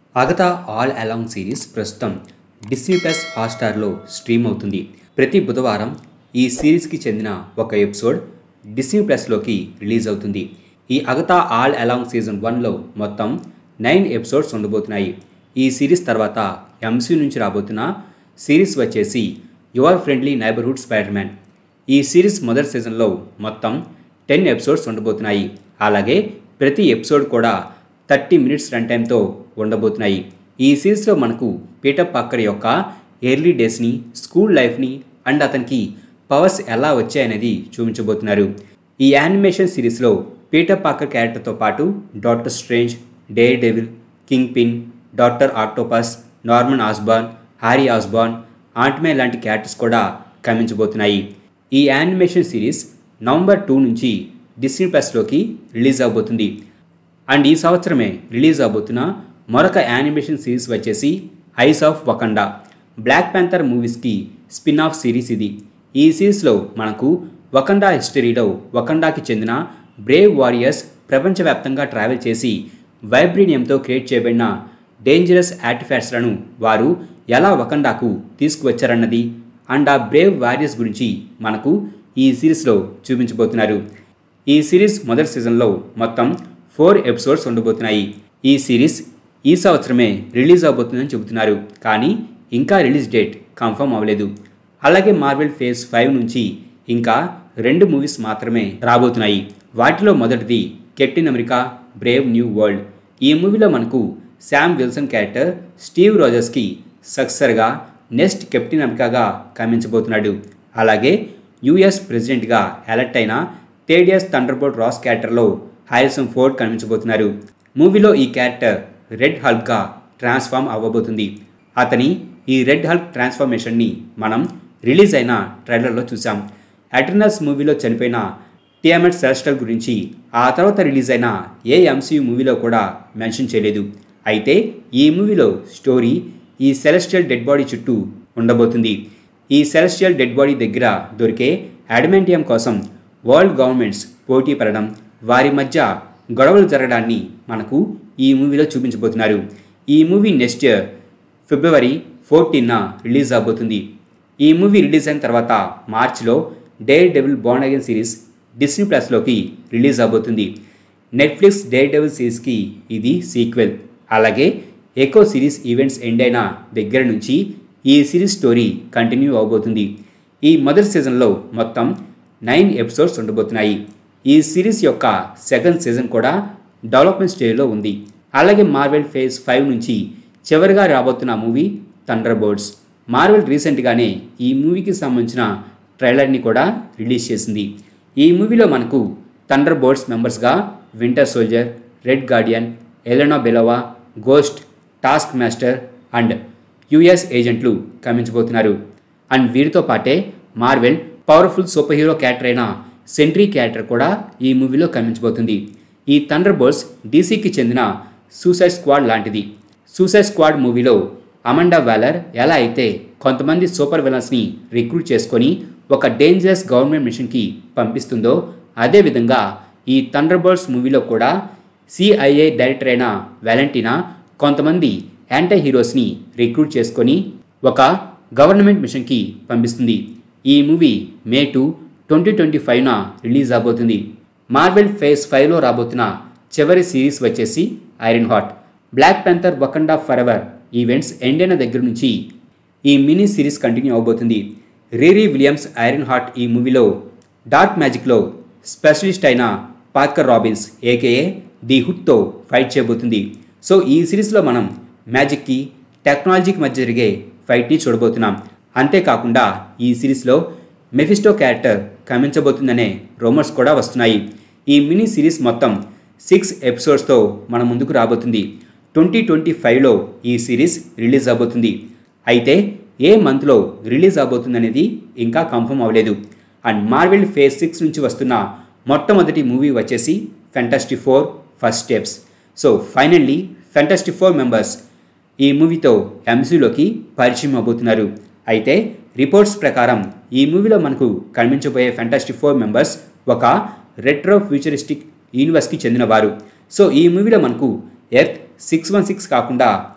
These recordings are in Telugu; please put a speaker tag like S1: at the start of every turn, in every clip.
S1: అగతా ఆల్ అలాంగ్ సిరీస్ ప్రస్తుతం డిస్నీ ప్లస్ హాట్స్టార్లో స్ట్రీమ్ అవుతుంది ప్రతి బుధవారం ఈ సిరీస్కి చెందిన ఒక ఎపిసోడ్ డిస్నీ ప్లస్లోకి రిలీజ్ అవుతుంది ఈ అగతా ఆల్ అలాంగ్ సీజన్ వన్లో మొత్తం నైన్ ఎపిసోడ్స్ ఉండబోతున్నాయి ఈ సిరీస్ తర్వాత ఎంసీ నుంచి రాబోతున్న సిరీస్ వచ్చేసి your friendly neighbourhood Spider Man ఈ సిరీస్ మొదటి సీజన్లో మొత్తం టెన్ ఎపిసోడ్స్ ఉండబోతున్నాయి అలాగే ప్రతి ఎపిసోడ్ కూడా థర్టీ మినిట్స్ రన్ టైంతో ఉండబోతున్నాయి ఈ సిరీస్లో మనకు పీటర్ పాక్కర్ యొక్క ఎర్లీ డేస్ని స్కూల్ లైఫ్ని అండ్ అతనికి పవర్స్ ఎలా వచ్చాయనేది చూపించబోతున్నారు ఈ యానిమేషన్ సిరీస్లో పీటర్ పాక్కర్ క్యారెక్టర్తో పాటు Doctor Strange Daredevil Kingpin Doctor Octopus Norman Osborn Harry Osborn Aunt May లాంటి క్యారెక్టర్స్ కూడా కమించబోతున్నాయి ఈ యానిమేషన్ సిరీస్ నవంబర్ టూ నుంచి డిస్నీ ప్లస్లోకి రిలీజ్ అవబోతుంది అండ్ ఈ సంవత్సరమే రిలీజ్ అవబోతున్న మరొక యానిమేషన్ సిరీస్ వచ్చేసి Eyes of Wakanda Black Panther మూవీస్కి స్పిన్ ఆఫ్ సిరీస్ ఇది ఈ సిరీస్లో మనకు వకండా హిస్టరీలో వకండాకి చెందిన బ్రేవ్ వారియర్స్ ప్రపంచవ్యాప్తంగా ట్రావెల్ చేసి వైబ్రీనియంతో క్రియేట్ చేయబడిన డేంజరస్ ఆర్టిఫాక్ట్స్లను వారు ఎలా వకండాకు తీసుకువచ్చారన్నది అండ్ ఆ బ్రేవ్ వారియర్స్ గురించి మనకు ఈ సిరీస్లో చూపించబోతున్నారు ఈ సిరీస్ మొదటి సీజన్లో మొత్తం ఫోర్ ఎపిసోడ్స్ ఉండబోతున్నాయి ఈ సిరీస్ ఈ సంవత్సరమే రిలీజ్ అవబోతుందని చెబుతున్నారు కానీ ఇంకా రిలీజ్ డేట్ కన్ఫర్మ్ అవ్వలేదు అలాగే మార్వెల్ ఫేజ్ ఫైవ్ నుంచి ఇంకా రెండు మూవీస్ మాత్రమే రాబోతున్నాయి వాటిలో మొదటిది Captain America Brave New World ఈ మూవీలో మనకు శామ్ విల్సన్ క్యారెక్టర్ స్టీవ్ రోజర్స్కి సక్సెసర్గా నెక్స్ట్ కెప్టెన్ అమెరికాగా కమించబోతున్నాడు అలాగే యుఎస్ ప్రెసిడెంట్గా ఎలక్ట్ అయిన థేడియస్ థండర్బోల్ట్ రాస్ క్యారెక్టర్లో హారిసన్ ఫోర్డ్ కనిపించబోతున్నారు మూవీలో ఈ క్యారెక్టర్ రెడ్ హల్క్గా ట్రాన్స్ఫార్మ్ అవ్వబోతుంది అతని ఈ రెడ్ హల్క్ ట్రాన్స్ఫర్మేషన్ని మనం రిలీజ్ అయిన ట్రైలర్లో చూసాం అటర్నల్స్ మూవీలో చనిపోయిన టిఎంఎట్ సెలస్టల్ గురించి ఆ తర్వాత రిలీజ్ అయిన ఏ ఎంసీయూ మూవీలో కూడా మెన్షన్ చేయలేదు అయితే ఈ మూవీలో స్టోరీ ఈ సెలెస్టియల్ డెడ్ బాడీ చుట్టూ ఉండబోతుంది ఈ సెలెస్టియల్ డెడ్ బాడీ దగ్గర దొరికే అడమెంటియం కోసం వరల్డ్ గవర్నమెంట్స్ పోటీ పడడం వారి మధ్య గొడవలు జరగడాన్ని మనకు ఈ మూవీలో చూపించబోతున్నారు ఈ మూవీ నెక్స్ట్ ఇయర్ ఫిబ్రవరి ఫోర్టీన్న రిలీజ్ అవబోతుంది ఈ మూవీ రిలీజ్ అయిన తర్వాత మార్చిలో డేర్ డెవిల్ బాండ్ అగైన్ సిరీస్ డిస్నీ ప్లస్లోకి రిలీజ్ అవబోతుంది నెట్ఫ్లిక్స్ డేర్ డెవిల్ సిరీస్కి ఇది సీక్వెల్ అలాగే ఎకో సిరీస్ ఈవెంట్స్ ఎండ్ అయిన దగ్గర నుంచి ఈ సిరీస్ స్టోరీ కంటిన్యూ అవబోతుంది ఈ మొదటి సీజన్లో మొత్తం నైన్ ఎపిసోడ్స్ ఉండబోతున్నాయి ఈ సిరీస్ యొక్క సెకండ్ సీజన్ కూడా డెవలప్మెంట్ స్టేజ్లో ఉంది అలాగే మార్వెల్ ఫేజ్ ఫైవ్ నుంచి చివరిగా రాబోతున్న మూవీ థండర్ బోర్డ్స్ మార్వెల్ రీసెంట్గానే ఈ మూవీకి సంబంధించిన ట్రైలర్ని కూడా రిలీజ్ చేసింది ఈ మూవీలో మనకు థండర్ బోర్డ్స్ మెంబర్స్గా Winter Soldier Red Guardian Yelena Belova Ghost Taskmaster and US ఏజెంట్లు కమించబోతున్నారు అండ్ వీరితో పాటే Marvel powerful superhero character అయిన సెంట్రీ క్యారెక్టర్ కూడా ఈ మూవీలో కమించబోతుంది ఈ థండర్ బోల్స్ డీసీకి చెందిన సూసైడ్ స్క్వాడ్ లాంటిది సూసైడ్ స్క్వాడ్ మూవీలో అమండా వ్యాలర్ ఎలా అయితే కొంతమంది సూపర్ విలన్స్ని రిక్రూట్ చేసుకొని ఒక డేంజరస్ గవర్నమెంట్ మిషన్కి పంపిస్తుందో అదేవిధంగా ఈ థండర్ బోల్స్ మూవీలో కూడా సిఐఏ డైరెక్టర్ అయిన వ్యాలంటీనా కొంతమంది యాంటీ హీరోస్ని రిక్రూట్ చేసుకొని ఒక గవర్నమెంట్ మిషన్కి పంపిస్తుంది ఈ movie May two twenty twenty ఫైవ్న రిలీజ్ అవబోతుంది మార్వెల్ ఫేజ్ ఫైవ్లో రాబోతున్న చివరి సిరీస్ వచ్చేసి Ironheart Black Panther Wakanda Forever events end అయిన దగ్గర నుంచి ఈ మినీ సిరీస్ కంటిన్యూ అవబోతుంది రీరీ విలియమ్స్ ఐరన్ హార్ట్ ఈ మూవీలో డార్క్ మ్యాజిక్లో స్పెషలిస్ట్ అయిన పార్కర్ రాబిన్స్ ఏకేఏ ది హుడ్తో ఫైట్ చేయబోతుంది సో ఈ సిరీస్లో మనం మ్యాజిక్కి టెక్నాలజీకి మధ్య జరిగే ఫైట్ని చూడబోతున్నాం అంతేకాకుండా ఈ సిరీస్లో మెఫిస్టో క్యారెక్టర్ కమించబోతుందనే రూమర్స్ కూడా వస్తున్నాయి ఈ మినీ సిరీస్ మొత్తం సిక్స్ ఎపిసోడ్స్తో మన ముందుకు రాబోతుంది ట్వంటీ ట్వంటీ ఫైవ్లో ఈ సిరీస్ రిలీజ్ అవబోతుంది అయితే ఏ మంత్లో రిలీజ్ అవబోతుందనేది ఇంకా కన్ఫర్మ్ అవ్వలేదు అండ్ మార్వెల్ ఫేజ్ సిక్స్ నుంచి వస్తున్న మొట్టమొదటి మూవీ వచ్చేసి Fantastic Four First Steps so finally Fantastic Four members ఈ మూవీతో ఎంసీలోకి పరిచయం అవబోతున్నారు అయితే రిపోర్ట్స్ ప్రకారం ఈ మూవీలో మనకు కనిపించబోయే ఫెంటాస్టిక్ ఫోర్ మెంబర్స్ ఒక రెట్రో ఫ్యూచరిస్టిక్ యూనివర్స్కి చెందినవారు సో ఈ మూవీలో మనకు ఎర్త్ సిక్స్ వన్ సిక్స్ కాకుండా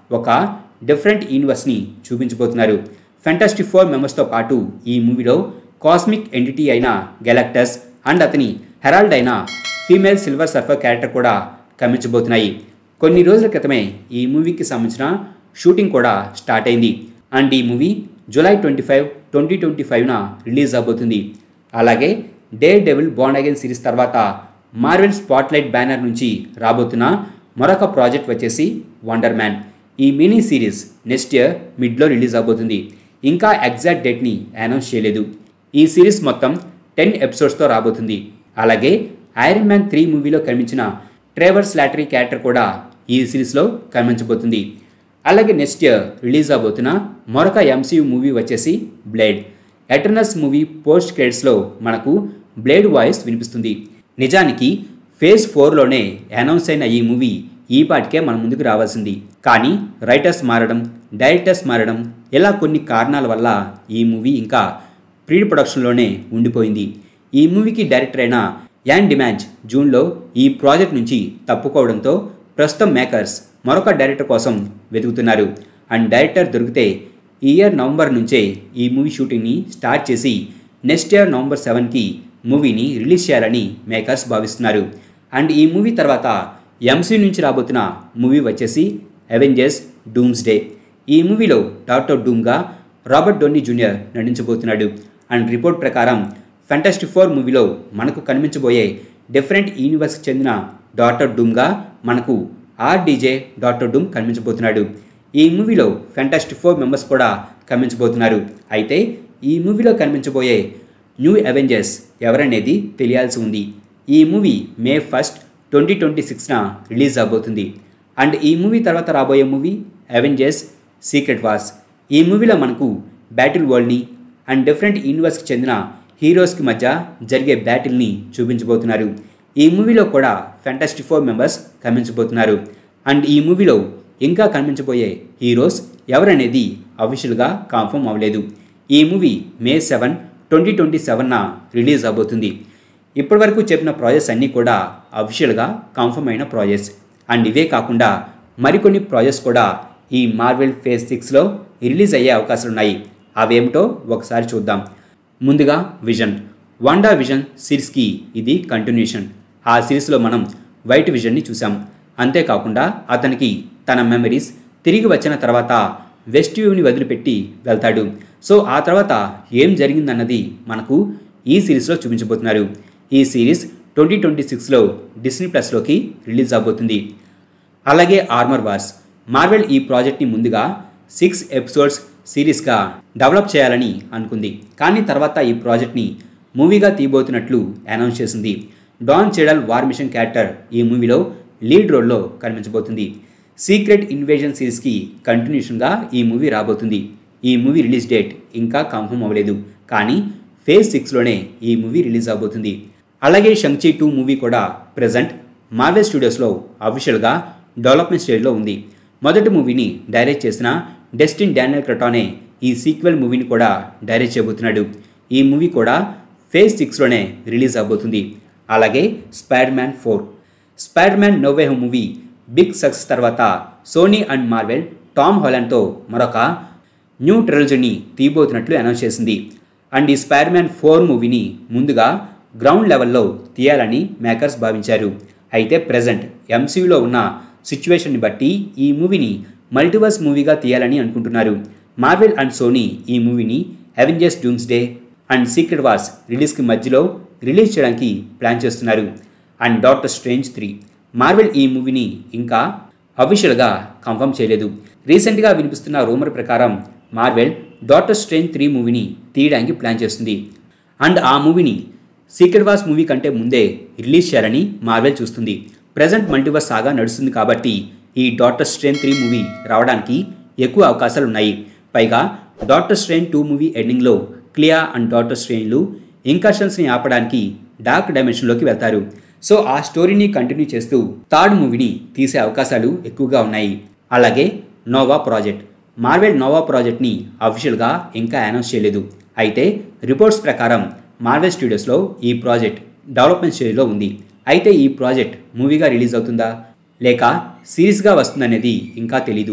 S1: ఒక డిఫరెంట్ యూనివర్స్ని చూపించబోతున్నారు ఫెంటాస్టిక్ ఫోర్ మెంబర్స్తో పాటు ఈ మూవీలో కాస్మిక్ ఎంటిటీ అయిన గెలాక్టస్ అండ్ అతని హెరాల్డ్ అయిన ఫీమేల్ సిల్వర్ సర్ఫర్ క్యారెక్టర్ కూడా కమించబోతున్నాయి కొన్ని రోజుల క్రితమే ఈ మూవీకి సంబంధించిన షూటింగ్ కూడా స్టార్ట్ అయింది అండ్ ఈ movie July twenty five twenty twenty ఫైవ్న రిలీజ్ అవబోతుంది అలాగే డే డెవిల్ బాండ్ అగైన్ సిరీస్ తర్వాత మార్వెల్ స్పాట్లైట్ బ్యానర్ నుంచి రాబోతున్న మరొక ప్రాజెక్ట్ వచ్చేసి వండర్ మ్యాన్ ఈ మినీ సిరీస్ నెక్స్ట్ ఇయర్ మిడ్లో రిలీజ్ అవబోతుంది ఇంకా ఎగ్జాక్ట్ డేట్ని అనౌన్స్ చేయలేదు ఈ సిరీస్ మొత్తం టెన్ ఎపిసోడ్స్తో రాబోతుంది అలాగే ఐరన్ మ్యాన్ త్రీ మూవీలో కనిపించిన ట్రేవర్ స్లాటరీ క్యారెక్టర్ కూడా ఈ సిరీస్లో కనిపించబోతుంది అలాగే నెక్స్ట్ ఇయర్ రిలీజ్ అవబోతున్న మరొక ఎంసీయూ మూవీ వచ్చేసి బ్లేడ్ ఎటర్నల్స్ మూవీ పోస్ట్ క్రెడిట్స్లో మనకు బ్లేడ్ వాయిస్ వినిపిస్తుంది నిజానికి ఫేజ్ ఫోర్లోనే అనౌన్స్ అయిన ఈ మూవీ ఈ పాటికే మన ముందుకు రావాల్సింది కానీ రైటర్స్ మారడం డైరెక్టర్స్ మారడం ఇలా కొన్ని కారణాల వల్ల ఈ మూవీ ఇంకా ప్రీ ప్రొడక్షన్లోనే ఉండిపోయింది ఈ మూవీకి డైరెక్టర్ అయిన యాన్ డిమాంజ్ జూన్లో ఈ ప్రాజెక్ట్ నుంచి తప్పుకోవడంతో ప్రస్తుతం మేకర్స్ మరొక డైరెక్టర్ కోసం వెతుకుతున్నారు అండ్ డైరెక్టర్ దొరికితే ఈ ఇయర్ నవంబర్ నుంచే ఈ మూవీ షూటింగ్ని స్టార్ట్ చేసి నెక్స్ట్ ఇయర్ నవంబర్ సెవెన్కి మూవీని రిలీజ్ చేయాలని మేకర్స్ భావిస్తున్నారు అండ్ ఈ మూవీ తర్వాత ఎంసీ నుంచి రాబోతున్న మూవీ వచ్చేసి అవెంజర్స్ డూమ్స్ డే ఈ మూవీలో డాక్టర్ డూమ్గా రాబర్ట్ డోనీ జూనియర్ నటించబోతున్నాడు అండ్ రిపోర్ట్ ప్రకారం ఫెంటాస్టిక్ ఫోర్ మూవీలో మనకు కనిపించబోయే డిఫరెంట్ యూనివర్స్కి చెందిన డాక్టర్ డూమ్గా మనకు ఆర్డీజే డాక్టర్ డూమ్ కనిపించబోతున్నాడు ఈ మూవీలో ఫెంటాస్టిక్ ఫోర్ మెంబర్స్ కూడా కనిపించబోతున్నారు అయితే ఈ మూవీలో కనిపించబోయే న్యూ అవెంజర్స్ ఎవరనేది తెలియాల్సి ఉంది ఈ movie May first twenty twenty సిక్స్న రిలీజ్ అవబోతుంది అండ్ ఈ మూవీ తర్వాత రాబోయే మూవీ అవెంజర్స్ సీక్రెట్ వార్స్ ఈ మూవీలో మనకు బ్యాటిల్ వరల్డ్ని అండ్ డిఫరెంట్ యూనివర్స్కి చెందిన హీరోస్కి మధ్య జరిగే బ్యాటిల్ని చూపించబోతున్నారు ఈ మూవీలో కూడా ఫెంటాస్టిక్ ఫోర్ మెంబర్స్ కనిపించబోతున్నారు అండ్ ఈ మూవీలో ఇంకా కనిపించబోయే హీరోస్ ఎవరనేది అఫీషియల్గా కన్ఫర్మ్ అవ్వలేదు ఈ movie May seven twenty twenty సెవెన్న రిలీజ్ అవబోతుంది ఇప్పటివరకు చెప్పిన ప్రాజెక్ట్స్ అన్నీ కూడా అఫీషియల్గా కన్ఫర్మ్ అయిన ప్రాజెక్ట్స్ అండ్ ఇవే కాకుండా మరికొన్ని ప్రాజెక్ట్స్ కూడా ఈ మార్వెల్ ఫేజ్ సిక్స్లో రిలీజ్ అయ్యే అవకాశాలు ఉన్నాయి అవేమిటో ఒకసారి చూద్దాం ముందుగా విజన్ వాండా విజన్ సిరీస్కి ఇది కంటిన్యూషన్ ఆ సిరీస్లో మనం వైట్ విజన్ని చూసాం అంతేకాకుండా అతనికి తన మెమరీస్ తిరిగి వచ్చిన తర్వాత వెస్ట్ వ్యూని వదిలిపెట్టి వెళ్తాడు సో ఆ తర్వాత ఏం జరిగిందన్నది మనకు ఈ సిరీస్లో చూపించబోతున్నారు ఈ సిరీస్ ట్వంటీ ట్వంటీ సిక్స్లో డిస్నీ ప్లస్లోకి రిలీజ్ అవబోతుంది అలాగే ఆర్మర్ వార్స్ మార్వెల్ ఈ ప్రాజెక్ట్ని ముందుగా సిక్స్ ఎపిసోడ్స్ సిరీస్గా డెవలప్ చేయాలని అనుకుంది కానీ తర్వాత ఈ ప్రాజెక్ట్ని మూవీగా తీయబోతున్నట్లు అనౌన్స్ చేసింది Don Cheadle War Machine character ఈ మూవీలో లీడ్ రోల్లో కనిపించబోతుంది సీక్రెట్ ఇన్వేజన్ సిరీస్కి కంటిన్యూషన్గా ఈ మూవీ రాబోతుంది ఈ మూవీ రిలీజ్ డేట్ ఇంకా కన్ఫర్మ్ అవ్వలేదు కానీ ఫేజ్ సిక్స్లోనే ఈ మూవీ రిలీజ్ అవబోతుంది అలాగే షంగ్చీ టూ మూవీ కూడా ప్రజెంట్ మార్వెల్ స్టూడియోస్లో అఫీషియల్గా డెవలప్మెంట్ స్టేజ్లో ఉంది మొదటి మూవీని డైరెక్ట్ చేసిన డెస్టిన్ డానియల్ క్రటానే ఈ సీక్వెల్ మూవీని కూడా డైరెక్ట్ చేయబోతున్నాడు ఈ మూవీ కూడా ఫేజ్ సిక్స్లోనే రిలీజ్ అవబోతుంది అలాగే Spider Man four Spider Man No Way Home movie big success తర్వాత సోనీ అండ్ మార్వెల్ టామ్ హాలండ్తో మరొక న్యూ ట్రెలజీని తీయబోతున్నట్లు అనౌన్స్ చేసింది అండ్ ఈ స్పైడర్ మ్యాన్ ఫోర్ మూవీని ముందుగా గ్రౌండ్ లెవెల్లో తీయాలని మేకర్స్ భావించారు అయితే ప్రజెంట్ ఎంసీయూలో ఉన్న సిచ్యువేషన్ని బట్టి ఈ మూవీని మల్టీవర్స్ మూవీగా తీయాలని అనుకుంటున్నారు మార్వెల్ అండ్ సోనీ ఈ మూవీని Avengers Doomsday and Secret Wars రిలీజ్కి మధ్యలో రిలీజ్ చేయడానికి ప్లాన్ చేస్తున్నారు and Doctor Strange three Marvel ఈ మూవీని ఇంకా అఫీషియల్గా కన్ఫర్మ్ చేయలేదు రీసెంట్గా వినిపిస్తున్న రూమర్ ప్రకారం మార్వెల్ డాక్టర్ స్ట్రేంజ్ త్రీ మూవీని తీయడానికి ప్లాన్ చేస్తుంది అండ్ ఆ మూవీని సీక్రెట్ వార్స్ మూవీ కంటే ముందే రిలీజ్ చేయాలని మార్వెల్ చూస్తుంది ప్రజెంట్ మల్టీవర్స్ సాగా నడుస్తుంది కాబట్టి ఈ డాక్టర్ స్ట్రేన్ త్రీ మూవీ రావడానికి ఎక్కువ అవకాశాలు ఉన్నాయి పైగా డాక్టర్ స్ట్రేన్ టూ మూవీ ఎండింగ్లో క్లియా అండ్ డాక్టర్ స్ట్రేన్లు ఇంకర్షన్స్ని ఆపడానికి డార్క్ డైమెన్షన్లోకి వెళ్తారు సో ఆ స్టోరీని కంటిన్యూ చేస్తూ థర్డ్ మూవీని తీసే అవకాశాలు ఎక్కువగా ఉన్నాయి అలాగే నోవా ప్రాజెక్ట్ మార్వెల్ నోవా ప్రాజెక్ట్ని అఫీషియల్గా ఇంకా అనౌన్స్ చేయలేదు అయితే రిపోర్ట్స్ ప్రకారం మార్వెల్ స్టూడియోస్లో ఈ ప్రాజెక్ట్ డెవలప్మెంట్ స్టేజ్లో ఉంది అయితే ఈ ప్రాజెక్ట్ మూవీగా రిలీజ్ అవుతుందా లేక సిరీస్గా వస్తుందనేది ఇంకా తెలీదు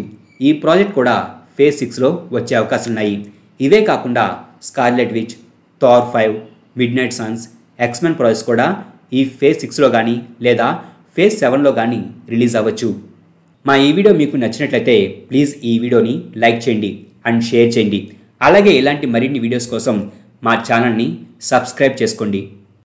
S1: ఈ ప్రాజెక్ట్ కూడా ఫేజ్ సిక్స్లో వచ్చే అవకాశాలు ఉన్నాయి ఇవే కాకుండా Scarlet Witch Thor five Midnight Sons X Men projects కూడా ఈ ఫేజ్ సిక్స్లో కానీ లేదా ఫేజ్ సెవెన్లో కానీ రిలీజ్ అవ్వచ్చు మా ఈ వీడియో మీకు నచ్చినట్లయితే ప్లీజ్ ఈ వీడియోని లైక్ చేయండి అండ్ షేర్ చేయండి అలాగే ఇలాంటి మరిన్ని వీడియోస్ కోసం మా ఛానల్ని సబ్స్క్రైబ్ చేసుకోండి